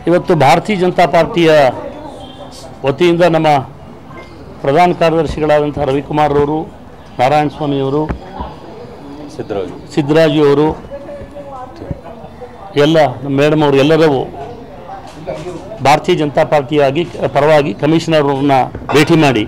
ಇವತ್ತು ಭಾರತೀಯ ಜನತಾ ಪಾರ್ಟಿಯ ವತಿಯಿಂದ ನಮ್ಮ ಪ್ರಧಾನ ಕಾರ್ಯದರ್ಶಿಗಳಾದಂಥ ರವಿಕುಮಾರ್ ಅವರು ನಾರಾಯಣ ಸ್ವಾಮಿಯವರು ಸಿದ್ದರಾಜು ಸಿದ್ದರಾಜು ಅವರು ಎಲ್ಲ ನಮ್ಮ ಮೇಡಮ್ ಅವರು ಎಲ್ಲರೂ ಭಾರತೀಯ ಜನತಾ ಪಾರ್ಟಿಯಾಗಿ ಪರವಾಗಿ ಕಮಿಷನರ್ನ ಭೇಟಿ ಮಾಡಿ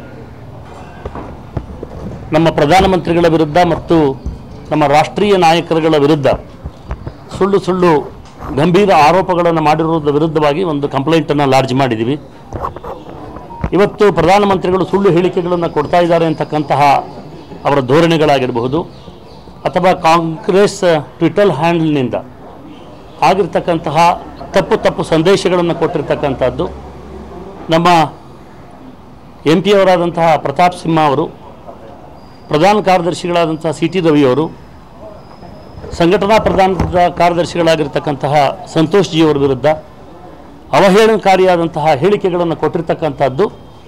ನಮ್ಮ ಪ್ರಧಾನಮಂತ್ರಿಗಳ ವಿರುದ್ಧ ಮತ್ತು ನಮ್ಮ ರಾಷ್ಟ್ರೀಯ ನಾಯಕರುಗಳ ವಿರುದ್ಧ ಸುಳ್ಳು ಸುಳ್ಳು ಗಂಭೀರ ಆರೋಪಗಳನ್ನು ಮಾಡಿರುವುದರ ವಿರುದ್ಧವಾಗಿ ಒಂದು ಕಂಪ್ಲೇಂಟನ್ನು ಲಾಡ್ಜ್ ಮಾಡಿದ್ದೀವಿ ಇವತ್ತು ಪ್ರಧಾನಮಂತ್ರಿಗಳು ಸುಳ್ಳು ಹೇಳಿಕೆಗಳನ್ನು ಕೊಡ್ತಾ ಇದ್ದಾರೆ ಅಂತಕ್ಕಂತಹ ಅವರ ಧೋರಣೆಗಳಾಗಿರಬಹುದು ಅಥವಾ ಕಾಂಗ್ರೆಸ್ ಟ್ವಿಟರ್ ಹ್ಯಾಂಡಲ್ನಿಂದ ಆಗಿರ್ತಕ್ಕಂತಹ ತಪ್ಪು ತಪ್ಪು ಸಂದೇಶಗಳನ್ನು ಕೊಟ್ಟಿರ್ತಕ್ಕಂಥದ್ದು ನಮ್ಮ ಎಂ ಪಿ ಅವರಾದಂತಹ ಪ್ರತಾಪ್ ಸಿಂಹ ಅವರು ಪ್ರಧಾನ ಕಾರ್ಯದರ್ಶಿಗಳಾದಂತಹ ಸಿ ಟಿ ರವಿಯವರು ಸಂಘಟನಾ ಪ್ರಧಾನ ಕಾರ್ಯದರ್ಶಿಗಳಾಗಿರ್ತಕ್ಕಂತಹ ಸಂತೋಷ್ ಜಿ ಅವರ ವಿರುದ್ಧ ಅವಹೇಳನಕಾರಿಯಾದಂತಹ ಹೇಳಿಕೆಗಳನ್ನು ಕೊಟ್ಟಿರ್ತಕ್ಕಂಥದ್ದು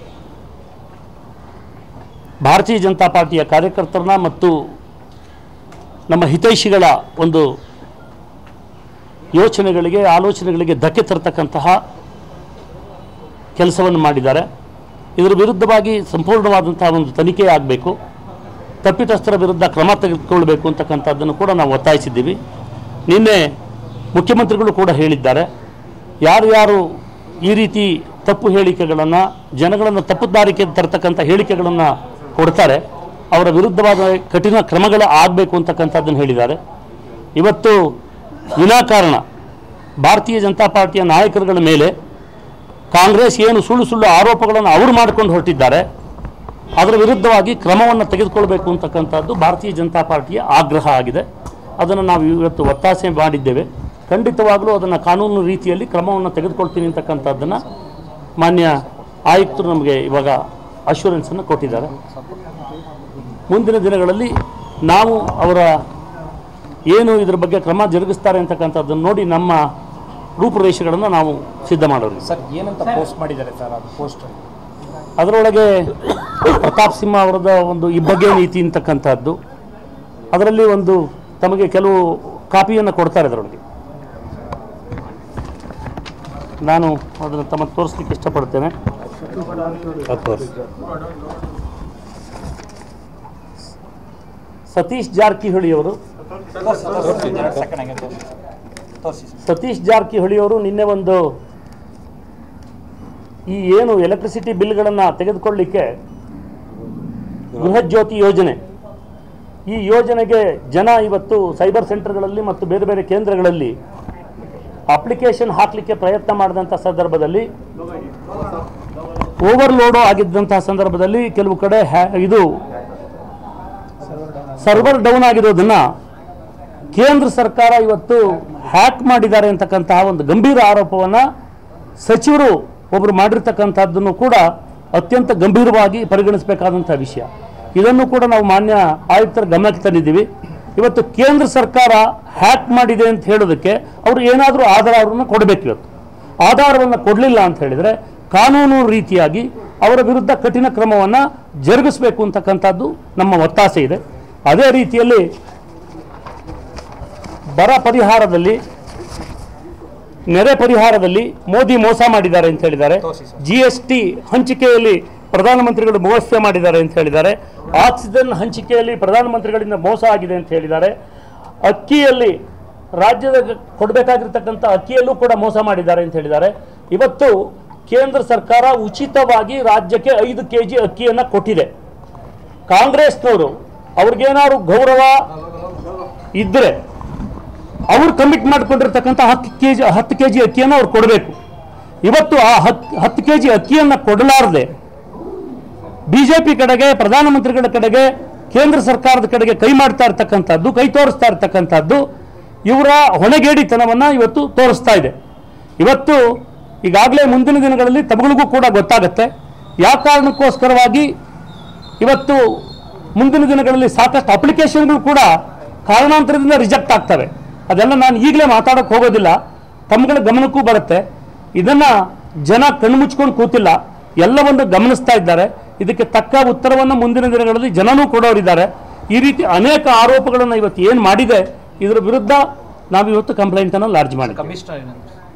ಭಾರತೀಯ ಜನತಾ ಪಾರ್ಟಿಯ ಕಾರ್ಯಕರ್ತರನ್ನ ಮತ್ತು ನಮ್ಮ ಹಿತೈಷಿಗಳ ಒಂದು ಯೋಚನೆಗಳಿಗೆ ಆಲೋಚನೆಗಳಿಗೆ ಧಕ್ಕೆ ತರತಕ್ಕಂತಹ ಕೆಲಸವನ್ನು ಮಾಡಿದ್ದಾರೆ ಇದರ ವಿರುದ್ಧವಾಗಿ ಸಂಪೂರ್ಣವಾದಂತಹ ಒಂದು ತನಿಖೆ ಆಗಬೇಕು ತಪ್ಪಿತಸ್ಥರ ವಿರುದ್ಧ ಕ್ರಮ ತೆಗೆದುಕೊಳ್ಬೇಕು ಅಂತಕ್ಕಂಥದ್ದನ್ನು ಕೂಡ ನಾವು ಒತ್ತಾಯಿಸಿದ್ದೀವಿ ನಿನ್ನೆ ಮುಖ್ಯಮಂತ್ರಿಗಳು ಕೂಡ ಹೇಳಿದ್ದಾರೆ ಯಾರು ಯಾರು ಈ ರೀತಿ ತಪ್ಪು ಹೇಳಿಕೆಗಳನ್ನು ಜನಗಳನ್ನು ತಪ್ಪು ದಾರಿಗೆ ತರ್ತಕ್ಕಂಥ ಹೇಳಿಕೆಗಳನ್ನು ಕೊಡ್ತಾರೆ ಅವರ ವಿರುದ್ಧವಾದ ಕಠಿಣ ಕ್ರಮಗಳು ಆಗಬೇಕು ಅಂತಕ್ಕಂಥದ್ದನ್ನು ಹೇಳಿದ್ದಾರೆ ಇವತ್ತು ವಿನಾಕಾರಣ ಭಾರತೀಯ ಜನತಾ ಪಾರ್ಟಿಯ ನಾಯಕರುಗಳ ಮೇಲೆ ಕಾಂಗ್ರೆಸ್ ಏನು ಸುಳ್ಳು ಸುಳ್ಳು ಆರೋಪಗಳನ್ನು ಅವರು ಮಾಡಿಕೊಂಡು ಹೊರಟಿದ್ದಾರೆ ಅದರ ವಿರುದ್ಧವಾಗಿ ಕ್ರಮವನ್ನು ತೆಗೆದುಕೊಳ್ಬೇಕು ಅಂತಕ್ಕಂಥದ್ದು ಭಾರತೀಯ ಜನತಾ ಪಾರ್ಟಿಯ ಆಗ್ರಹ ಆಗಿದೆ ಅದನ್ನು ನಾವು ಇವತ್ತು ಒತ್ತಾಸೆ ಮಾಡಿದ್ದೇವೆ ಖಂಡಿತವಾಗಲೂ ಅದನ್ನು ಕಾನೂನು ರೀತಿಯಲ್ಲಿ ಕ್ರಮವನ್ನು ತೆಗೆದುಕೊಳ್ತೀನಿ ಅಂತಕ್ಕಂಥದ್ದನ್ನು ಮಾನ್ಯ ಆಯುಕ್ತರು ನಮಗೆ ಇವಾಗ ಅಶ್ಯೂರೆನ್ಸನ್ನು ಕೊಟ್ಟಿದ್ದಾರೆ ಮುಂದಿನ ದಿನಗಳಲ್ಲಿ ನಾವು ಅವರ ಏನು ಇದರ ಬಗ್ಗೆ ಕ್ರಮ ಜರುಗಿಸ್ತಾರೆ ಅಂತಕ್ಕಂಥದ್ದನ್ನು ನೋಡಿ ನಮ್ಮ ರೂಪುರೇಷೆಗಳನ್ನು ನಾವು ಸಿದ್ಧ ಮಾಡೋರು ಸರ್ ಏನಂತ ಪೋಸ್ಟ್ ಮಾಡಿದ್ದಾರೆ ಸರ್ ಅದು ಪೋಸ್ಟ್ ಅದರೊಳಗೆ ಪ್ರತಾಪ್ ಸಿಂಹ ಅವರದ ಒಂದು ಇಬ್ಬಗೆ ನೀತಿ ಅಂತಕ್ಕಂಥದ್ದು ಅದರಲ್ಲಿ ಒಂದು ತಮಗೆ ಕೆಲವು ಕಾಪಿಯನ್ನು ಕೊಡ್ತಾರೆ ಅದರೊಳಗೆ ನಾನು ಅದನ್ನು ತಮಗೆ ತೋರಿಸ್ಲಿಕ್ಕೆ ಇಷ್ಟಪಡ್ತೇನೆ ಸತೀಶ್ ಜಾರಕಿಹೊಳಿ ಅವರು ಸತೀಶ್ ಜಾರಕಿಹೊಳಿ ಅವರು ನಿನ್ನೆ ಒಂದು ಈ ಏನು ಎಲೆಕ್ಟ್ರಿಸಿಟಿ ಬಿಲ್ಗಳನ್ನು ತೆಗೆದುಕೊಳ್ಳಿಕ್ಕೆ ಬೃಹತ್ ಜ್ಯೋತಿ ಯೋಜನೆ ಈ ಯೋಜನೆಗೆ ಜನ ಇವತ್ತು ಸೈಬರ್ ಸೆಂಟರ್ಗಳಲ್ಲಿ ಮತ್ತು ಬೇರೆ ಬೇರೆ ಕೇಂದ್ರಗಳಲ್ಲಿ ಅಪ್ಲಿಕೇಶನ್ ಹಾಕಲಿಕ್ಕೆ ಪ್ರಯತ್ನ ಮಾಡಿದಂಥ ಸಂದರ್ಭದಲ್ಲಿ ಓವರ್ಲೋಡು ಆಗಿದ್ದಂತಹ ಸಂದರ್ಭದಲ್ಲಿ ಕೆಲವು ಕಡೆ ಹ್ಯಾ- ಇದು ಸರ್ವರ್ ಡೌನ್ ಆಗಿರೋದನ್ನ ಕೇಂದ್ರ ಸರ್ಕಾರ ಇವತ್ತು ಹ್ಯಾಕ್ ಮಾಡಿದ್ದಾರೆ ಅಂತಕ್ಕಂತಹ ಒಂದು ಗಂಭೀರ ಆರೋಪವನ್ನು ಸಚಿವರು ಒಬ್ಬರು ಮಾಡಿರ್ತಕ್ಕಂಥದ್ದನ್ನು ಕೂಡ ಅತ್ಯಂತ ಗಂಭೀರವಾಗಿ ಪರಿಗಣಿಸಬೇಕಾದಂಥ ವಿಷಯ ಇದನ್ನು ಕೂಡ ನಾವು ಮಾನ್ಯ ಆಯುಕ್ತರ ಗಮನಕ್ಕೆ ತಂದಿದ್ದೀವಿ ಇವತ್ತು ಕೇಂದ್ರ ಸರ್ಕಾರ ಹ್ಯಾಕ್ ಮಾಡಿದೆ ಅಂತ ಹೇಳೋದಕ್ಕೆ ಅವರು ಏನಾದರೂ ಆಧಾರವನ್ನು ಕೊಡಬೇಕು ಇವತ್ತು ಆಧಾರವನ್ನು ಕೊಡಲಿಲ್ಲ ಅಂತ ಹೇಳಿದರೆ ಕಾನೂನು ರೀತಿಯಾಗಿ ಅವರ ವಿರುದ್ಧ ಕಠಿಣ ಕ್ರಮವನ್ನು ಜರುಗಿಸಬೇಕು ಅಂತಕ್ಕಂಥದ್ದು ನಮ್ಮ ಒತ್ತಾಸೆ ಇದೆ ಅದೇ ರೀತಿಯಲ್ಲಿ ಬರ ಪರಿಹಾರದಲ್ಲಿ ನೆರೆ ಪರಿಹಾರದಲ್ಲಿ ಮೋದಿ ಮೋಸ ಮಾಡಿದ್ದಾರೆ ಅಂತ ಹೇಳಿದ್ದಾರೆ ಜಿ ಎಸ್ ಟಿ ಹಂಚಿಕೆಯಲ್ಲಿ ಪ್ರಧಾನಮಂತ್ರಿಗಳು ಮೋಸ ಮಾಡಿದ್ದಾರೆ ಅಂತ ಹೇಳಿದ್ದಾರೆ ಆಕ್ಸಿಜನ್ ಹಂಚಿಕೆಯಲ್ಲಿ ಪ್ರಧಾನಮಂತ್ರಿಗಳಿಂದ ಮೋಸ ಆಗಿದೆ ಅಂತ ಹೇಳಿದ್ದಾರೆ ಅಕ್ಕಿಯಲ್ಲಿ ರಾಜ್ಯದ ಕೊಡಬೇಕಾಗಿರ್ತಕ್ಕಂಥ ಅಕ್ಕಿಯಲ್ಲೂ ಕೂಡ ಮೋಸ ಮಾಡಿದ್ದಾರೆ ಅಂತ ಹೇಳಿದ್ದಾರೆ ಇವತ್ತು ಕೇಂದ್ರ ಸರ್ಕಾರ ಉಚಿತವಾಗಿ ರಾಜ್ಯಕ್ಕೆ ಐದು ಕೆ ಜಿ ಅಕ್ಕಿಯನ್ನು ಕೊಟ್ಟಿದೆ ಕಾಂಗ್ರೆಸ್ನವರು ಅವ್ರಿಗೇನಾದ್ರು ಗೌರವ ಇದ್ದರೆ ಅವ್ರು ಕಮಿಟ್ ಮಾಡ್ಕೊಂಡಿರ್ತಕ್ಕಂಥ ಹತ್ತು ಕೆ ಜಿ ಹತ್ತು ಕೆ ಜಿ ಅಕ್ಕಿಯನ್ನು ಅವ್ರು ಕೊಡಬೇಕು ಇವತ್ತು ಆ ಹತ್ತು ಹತ್ತು ಕೆ ಜಿ ಅಕ್ಕಿಯನ್ನು ಕೊಡಲಾರದೆ ಬಿ ಜೆ ಪಿ ಕಡೆಗೆ ಪ್ರಧಾನಮಂತ್ರಿಗಳ ಕಡೆಗೆ ಕೇಂದ್ರ ಸರ್ಕಾರದ ಕಡೆಗೆ ಕೈ ಮಾಡ್ತಾ ಇರ್ತಕ್ಕಂಥದ್ದು ಕೈ ತೋರಿಸ್ತಾ ಇರ್ತಕ್ಕಂಥದ್ದು ಇವರ ಹೊಣೆಗೇಡಿತನವನ್ನು ಇವತ್ತು ತೋರಿಸ್ತಾ ಇದೆ ಇವತ್ತು ಈಗಾಗಲೇ ಮುಂದಿನ ದಿನಗಳಲ್ಲಿ ತಮಗಳಿಗೂ ಕೂಡ ಗೊತ್ತಾಗುತ್ತೆ ಯಾವ ಕಾರಣಕ್ಕೋಸ್ಕರವಾಗಿ ಇವತ್ತು ಮುಂದಿನ ದಿನಗಳಲ್ಲಿ ಸಾಕಷ್ಟು ಅಪ್ಲಿಕೇಶನ್ಗಳು ಕೂಡ ಕಾರಣಾಂತರದಿಂದ ರಿಜೆಕ್ಟ್ ಆಗ್ತವೆ ಅದೆಲ್ಲ ನಾನು ಈಗಲೇ ಮಾತಾಡೋಕ್ಕೆ ಹೋಗೋದಿಲ್ಲ ತಮ್ಮಗಳ ಗಮನಕ್ಕೂ ಬರುತ್ತೆ ಇದನ್ನು ಜನ ಕಣ್ಮುಚ್ಕೊಂಡು ಕೂತಿಲ್ಲ ಎಲ್ಲವನ್ನು ಗಮನಿಸ್ತಾ ಇದ್ದಾರೆ ಇದಕ್ಕೆ ತಕ್ಕ ಉತ್ತರವನ್ನು ಮುಂದಿನ ದಿನಗಳಲ್ಲಿ ಜನನೂ ಕೊಡೋರಿದ್ದಾರೆ ಈ ರೀತಿ ಅನೇಕ ಆರೋಪಗಳನ್ನು ಇವತ್ತು ಏನು ಮಾಡಿದೆ ಇದರ ವಿರುದ್ಧ ನಾವು ಇವತ್ತು ಕಂಪ್ಲೇಂಟನ್ನು ಲಾರ್ಜ್ ಮಾಡಿದ್ದೀವಿ ಕಮಿಷನರ್ ಏನಂತ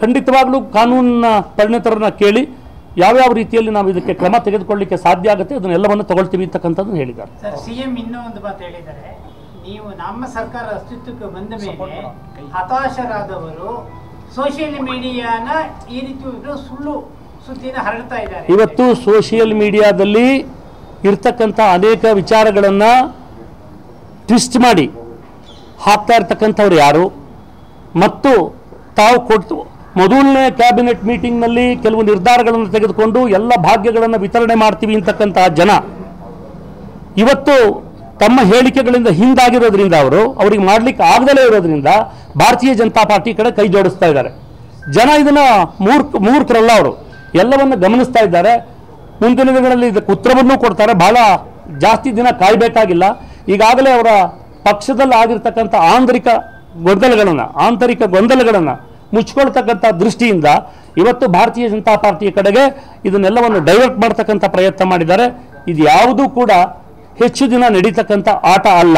ಖಂಡಿತವಾಗ್ಲೂ ಕಾನೂನಿನ ಪರಿಣಿತರನ್ನ ಕೇಳಿ ಯಾವ್ಯಾವ ರೀತಿಯಲ್ಲಿ ನಾವು ಇದಕ್ಕೆ ಕ್ರಮ ತೆಗೆದುಕೊಳ್ಳಿಕ್ಕೆ ಸಾಧ್ಯ ಆಗುತ್ತೆ ಅದನ್ನೆಲ್ಲವನ್ನು ತಗೊಳ್ತೀವಿ ಅಂತಕ್ಕಂಥದ್ದನ್ನು ಹೇಳಿದ್ದಾರೆ ಸರ್ ಸಿಎಂ ಇನ್ನೂ ಒಂದು ಮಾತು ಹೇಳಿದ್ದಾರೆ ನೀವು ನಮ್ಮ ಸರ್ಕಾರ ಅಸ್ತಿತ್ವಕ್ಕೆ ಬಂದ ಮೇಲೆ ಹತಾಶರಾದವರು ಸೋಷಿಯಲ್ ಮೀಡಿಯಾನ ಈ ರೀತಿ ಒಂದು ಸುಳ್ಳು ಸುದ್ದಿನ ಹರಡ್ತಾ ಇದ್ದಾರೆ ಇವತ್ತು ಸೋಷಿಯಲ್ ಮೀಡಿಯಾದಲ್ಲಿ ಇರ್ತಕ್ಕಂಥ ಅನೇಕ ವಿಚಾರಗಳನ್ನು ಟ್ವಿಸ್ಟ್ ಮಾಡಿ ಹಾಕ್ತಾ ಇರ್ತಕ್ಕಂಥವ್ರು ಯಾರು ಮತ್ತು ತಾವು ಕೊಟ್ಟು ಮೊದಲನೇ ಕ್ಯಾಬಿನೆಟ್ ಮೀಟಿಂಗ್ನಲ್ಲಿ ಕೆಲವು ನಿರ್ಧಾರಗಳನ್ನು ತೆಗೆದುಕೊಂಡು ಎಲ್ಲ ಭಾಗ್ಯಗಳನ್ನು ವಿತರಣೆ ಮಾಡ್ತೀವಿ ಅಂತಕ್ಕಂತಹ ಜನ ಇವತ್ತು ತಮ್ಮ ಹೇಳಿಕೆಗಳಿಂದ ಹಿಂದಾಗಿರೋದ್ರಿಂದ ಅವರು ಅವರಿಗೆ ಮಾಡ್ಲಿಕ್ಕೆ ಆಗದಲೇ ಇರೋದ್ರಿಂದ ಭಾರತೀಯ ಜನತಾ ಪಾರ್ಟಿ ಕಡೆ ಕೈ ಜೋಡಿಸ್ತಾ ಇದ್ದಾರೆ ಜನ ಇದನ್ನ ಮೂರ್ಖ ಮೂರ್ಖರಲ್ಲ ಅವರು ಎಲ್ಲವನ್ನು ಗಮನಿಸ್ತಾ ಇದ್ದಾರೆ ಮುಂದಿನ ದಿನಗಳಲ್ಲಿ ಇದಕ್ಕೆ ಉತ್ತರವನ್ನೂ ಕೊಡ್ತಾರೆ ಬಹಳ ಜಾಸ್ತಿ ದಿನ ಕಾಯಬೇಕಾಗಿಲ್ಲ ಈಗಾಗಲೇ ಅವರ ಪಕ್ಷದಲ್ಲಿ ಆಗಿರ್ತಕ್ಕಂಥ ಆಂತರಿಕ ಗೊಂದಲಗಳನ್ನು ಆಂತರಿಕ ಗೊಂದಲಗಳನ್ನು ಮುಚ್ಕೊಳ್ತಕ್ಕಂಥ ದೃಷ್ಟಿಯಿಂದ ಇವತ್ತು ಭಾರತೀಯ ಜನತಾ ಪಾರ್ಟಿಯ ಕಡೆಗೆ ಇದನ್ನೆಲ್ಲವನ್ನು ಡೈವರ್ಟ್ ಮಾಡ್ತಕ್ಕಂಥ ಪ್ರಯತ್ನ ಮಾಡಿದ್ದಾರೆ ಇದು ಯಾವುದೂ ಕೂಡ ಹೆಚ್ಚು ದಿನ ನಡೀತಕ್ಕಂಥ ಆಟ ಅಲ್ಲ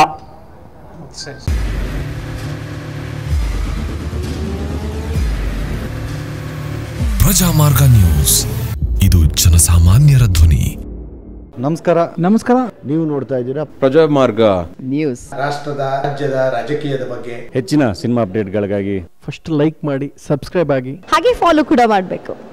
ಪ್ರಜಾಮಾರ್ಗ ನ್ಯೂಸ್ ಇದು ಜನಸಾಮಾನ್ಯರ ಧ್ವನಿ ನಮಸ್ಕಾರ ನಮಸ್ಕಾರ ನೀವು ನೋಡ್ತಾ ಇದ್ದೀರಾ ಪ್ರಜಾಮಾರ್ಗ ನ್ಯೂಸ್ ರಾಷ್ಟ್ರದ ರಾಜ್ಯದ ರಾಜಕೀಯದ ಬಗ್ಗೆ ಹೆಚ್ಚಿನ ಸಿನಿಮಾ ಅಪ್ಡೇಟ್ಗಳಿಗಾಗಿ ಫಸ್ಟ್ ಲೈಕ್ ಮಾಡಿ ಸಬ್ಸ್ಕ್ರೈಬ್ ಆಗಿ ಹಾಗೆ ಫಾಲೋ ಕೂಡ ಮಾಡಬೇಕು